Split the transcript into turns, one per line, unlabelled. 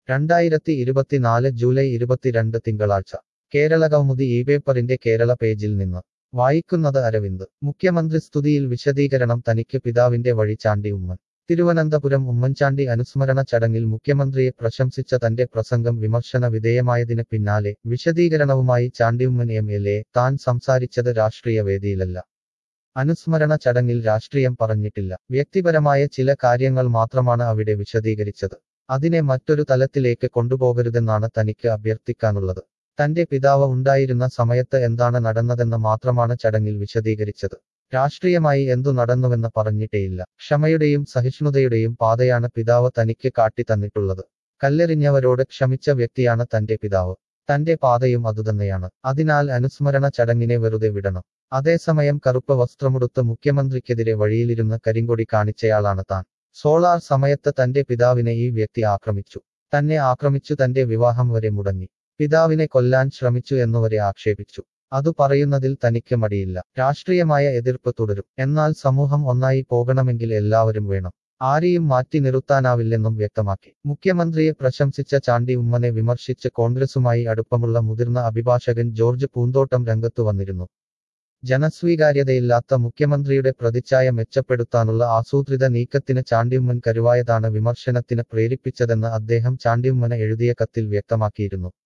രണ്ടായിരത്തി ഇരുപത്തിനാല് ജൂലൈ ഇരുപത്തിരണ്ട് തിങ്കളാഴ്ച കേരള കൗമുദി ഈ പേപ്പറിന്റെ കേരള പേജിൽ നിന്ന് വായിക്കുന്നത് അരവിന്ദ് മുഖ്യമന്ത്രി സ്തുതിയിൽ വിശദീകരണം തനിക്ക് പിതാവിന്റെ വഴി ചാണ്ടി ഉമ്മൻ തിരുവനന്തപുരം ഉമ്മൻചാണ്ടി അനുസ്മരണ ചടങ്ങിൽ മുഖ്യമന്ത്രിയെ പ്രശംസിച്ച തന്റെ പ്രസംഗം വിമർശന വിധേയമായതിന് പിന്നാലെ വിശദീകരണവുമായി ചാണ്ടിയുമ്മൻ എം എൽ എ താൻ സംസാരിച്ചത് രാഷ്ട്രീയ വേദിയിലല്ല അനുസ്മരണ ചടങ്ങിൽ രാഷ്ട്രീയം പറഞ്ഞിട്ടില്ല വ്യക്തിപരമായ ചില കാര്യങ്ങൾ മാത്രമാണ് അവിടെ വിശദീകരിച്ചത് അതിനെ മറ്റൊരു തലത്തിലേക്ക് കൊണ്ടുപോകരുതെന്നാണ് തനിക്ക് അഭ്യർത്ഥിക്കാനുള്ളത് തന്റെ പിതാവ് ഉണ്ടായിരുന്ന സമയത്ത് എന്താണ് നടന്നതെന്ന് മാത്രമാണ് ചടങ്ങിൽ വിശദീകരിച്ചത് രാഷ്ട്രീയമായി എന്തു നടന്നുവെന്ന് പറഞ്ഞിട്ടേയില്ല ക്ഷമയുടെയും സഹിഷ്ണുതയുടെയും പാതയാണ് പിതാവ് തനിക്ക് കാട്ടിത്തന്നിട്ടുള്ളത് കല്ലെറിഞ്ഞവരോട് ക്ഷമിച്ച വ്യക്തിയാണ് തന്റെ പിതാവ് തന്റെ പാതയും അതുതന്നെയാണ് അതിനാൽ അനുസ്മരണ ചടങ്ങിനെ വെറുതെ വിടണം അതേസമയം കറുപ്പ് വസ്ത്രമുടുത്ത് മുഖ്യമന്ത്രിക്കെതിരെ വഴിയിലിരുന്ന് കരിങ്കൊടി കാണിച്ചയാളാണ് താൻ സോളാർ സമയത്ത് തന്റെ പിതാവിനെ ഈ വ്യക്തി ആക്രമിച്ചു തന്നെ ആക്രമിച്ചു തന്റെ വിവാഹം വരെ മുടങ്ങി പിതാവിനെ കൊല്ലാൻ ശ്രമിച്ചു എന്നുവരെ ആക്ഷേപിച്ചു അതു പറയുന്നതിൽ തനിക്ക് മടിയില്ല രാഷ്ട്രീയമായ എതിർപ്പ് തുടരും എന്നാൽ സമൂഹം ഒന്നായി പോകണമെങ്കിൽ എല്ലാവരും വേണം ആരെയും മാറ്റി നിർത്താനാവില്ലെന്നും വ്യക്തമാക്കി മുഖ്യമന്ത്രിയെ പ്രശംസിച്ച ചാണ്ടി ഉമ്മനെ വിമർശിച്ച് കോൺഗ്രസുമായി അടുപ്പമുള്ള മുതിർന്ന അഭിഭാഷകൻ ജോർജ് പൂന്തോട്ടം രംഗത്തു വന്നിരുന്നു ജനസ്വീകാര്യതയില്ലാത്ത മുഖ്യമന്ത്രിയുടെ പ്രതിച്ഛായ മെച്ചപ്പെടുത്താനുള്ള ആസൂത്രിത നീക്കത്തിന് ചാണ്ടിയുമ്മൻ കരുവായതാണ് വിമർശനത്തിന് പ്രേരിപ്പിച്ചതെന്ന് അദ്ദേഹം ചാണ്ടിയുമ്മന് എഴുതിയ കത്തിൽ വ്യക്തമാക്കിയിരുന്നു